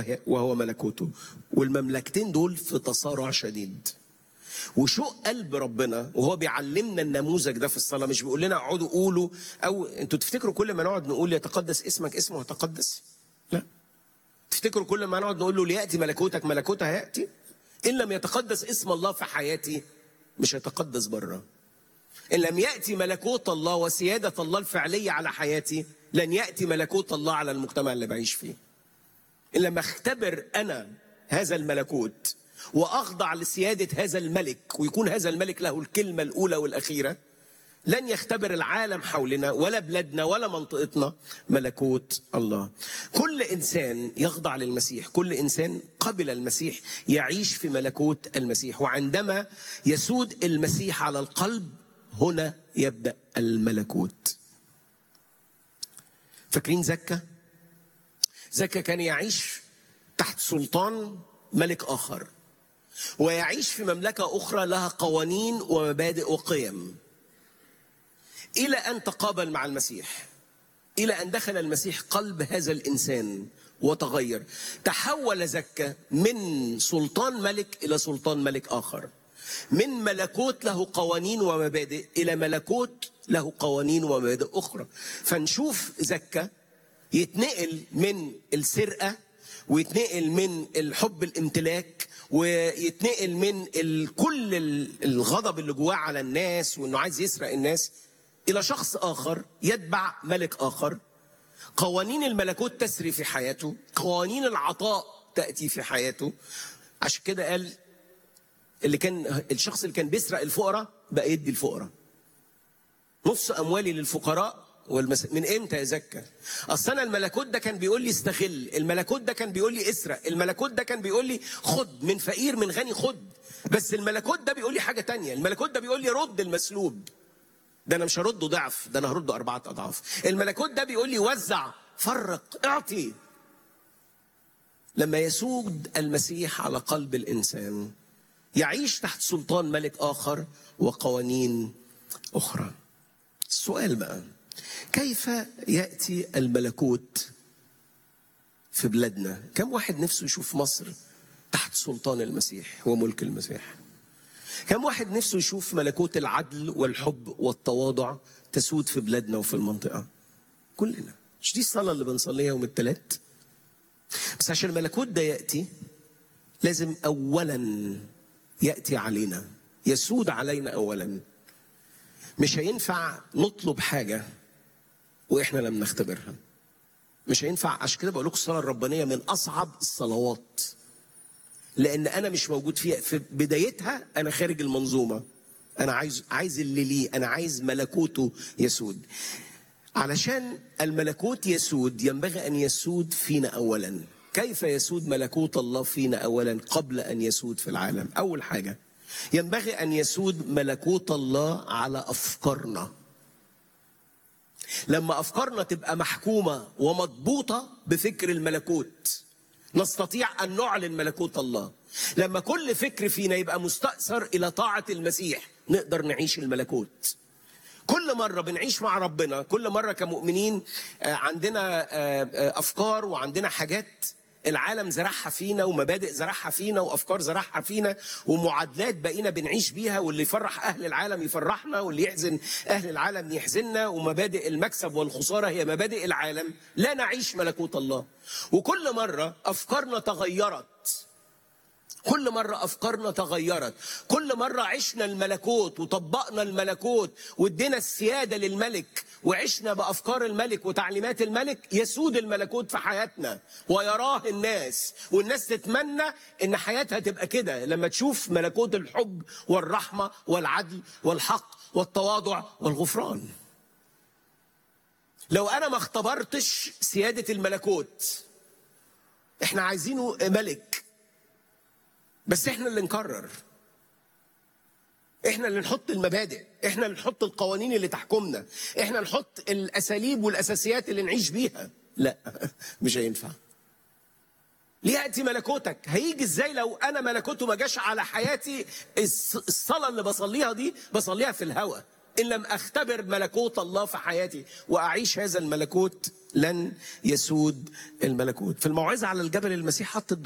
وهي- وهو ملكوته والمملكتين دول في تصارع شديد وشوق قلب ربنا وهو بيعلمنا النموذج ده في الصلاه مش بيقول لنا اقعدوا قولوا او انتوا تفتكروا كل ما نقعد نقول يتقدس اسمك اسمه يتقدس لا تفتكروا كل ما نقعد نقول له لياتي ملكوتك ملكوته هياتي ان لم يتقدس اسم الله في حياتي مش هيتقدس بره ان لم ياتي ملكوت الله وسياده الله الفعليه على حياتي لن ياتي ملكوت الله على المجتمع اللي بعيش فيه إن لما اختبر أنا هذا الملكوت وأخضع لسيادة هذا الملك ويكون هذا الملك له الكلمة الأولى والأخيرة لن يختبر العالم حولنا ولا بلادنا ولا منطقتنا ملكوت الله كل إنسان يخضع للمسيح كل إنسان قبل المسيح يعيش في ملكوت المسيح وعندما يسود المسيح على القلب هنا يبدأ الملكوت فاكرين زكا زكا كان يعيش تحت سلطان ملك آخر ويعيش في مملكة أخرى لها قوانين ومبادئ وقيم إلى أن تقابل مع المسيح إلى أن دخل المسيح قلب هذا الإنسان وتغير تحول زكا من سلطان ملك إلى سلطان ملك آخر من ملكوت له قوانين ومبادئ إلى ملكوت له قوانين ومبادئ أخرى فنشوف زكا يتنقل من السرقة ويتنقل من الحب الامتلاك ويتنقل من ال- كل ال- الغضب اللي جواه على الناس وانه عايز يسرق الناس الى شخص اخر يتبع ملك اخر قوانين الملكوت تسري في حياته قوانين العطاء تاتي في حياته عشان كده قال اللي كان الشخص اللي كان بيسرق الفقراء بقى يدي الفقراء نص اموالي للفقراء والمس... من امتى يا زكا؟ اصل انا الملكوت ده كان بيقول لي استغل، الملكوت ده كان بيقول لي اسرق، الملكوت ده كان بيقول لي خد من فقير من غني خد، بس الملكوت ده بيقول لي حاجه تانية، الملكوت ده بيقول لي رد المسلوب. ده انا مش هرده ضعف، ده انا هرده اربعه اضعاف. الملكوت ده بيقول لي وزع، فرق، اعطي. لما يسود المسيح على قلب الانسان يعيش تحت سلطان ملك اخر وقوانين اخرى. السؤال بقى كيف ياتي الملكوت في بلادنا؟ كم واحد نفسه يشوف مصر تحت سلطان المسيح وملك المسيح؟ كم واحد نفسه يشوف ملكوت العدل والحب والتواضع تسود في بلادنا وفي المنطقه؟ كلنا مش دي الصلاه اللي بنصليها يوم الثلاث؟ بس عشان الملكوت ده ياتي لازم اولا ياتي علينا يسود علينا اولا مش هينفع نطلب حاجه واحنا لم نختبرها مش هينفع عشان كده بقول لكم الصلاه الربانيه من اصعب الصلوات لان انا مش موجود فيها في بدايتها انا خارج المنظومه انا عايز عايز اللي ليه انا عايز ملكوته يسود علشان الملكوت يسود ينبغي ان يسود فينا اولا كيف يسود ملكوت الله فينا اولا قبل ان يسود في العالم اول حاجه ينبغي ان يسود ملكوت الله على افكارنا لما افكارنا تبقى محكومه ومضبوطه بفكر الملكوت نستطيع ان نعلن ملكوت الله لما كل فكر فينا يبقى مستأثر الى طاعه المسيح نقدر نعيش الملكوت كل مرة بنعيش مع ربنا كل مرة كمؤمنين آه، عندنا آه، آه، أفكار وعندنا حاجات العالم زرعها فينا ومبادئ زرعها فينا وافكار زرعها فينا ومعادلات بقينا بنعيش بيها واللي يفرح اهل العالم يفرحنا واللي يحزن اهل العالم يحزننا ومبادئ المكسب والخساره هي مبادئ العالم لا نعيش ملكوت الله وكل مره افكارنا تغيرت كل مرة أفكارنا تغيرت كل مرة عشنا الملكوت وطبقنا الملكوت وادينا السيادة للملك وعشنا بأفكار الملك وتعليمات الملك يسود الملكوت في حياتنا ويراه الناس والناس تتمنى إن حياتها تبقى كده لما تشوف ملكوت الحب والرحمة والعدل والحق والتواضع والغفران لو أنا ما اختبرتش سيادة الملكوت احنا عايزينه ملك بس احنا اللي نقرر احنا اللي نحط المبادئ احنا اللي نحط القوانين اللي تحكمنا احنا نحط الاساليب والاساسيات اللي نعيش بيها لا مش هينفع ليأتي ملكوتك هيجي ازاي لو انا ملكوته ما جاش على حياتي الص- الصلاة اللي بصليها دي بصليها في الهوى ان لم اختبر ملكوت الله في حياتي واعيش هذا الملكوت لن يسود الملكوت في الموعظه على الجبل المسيح حط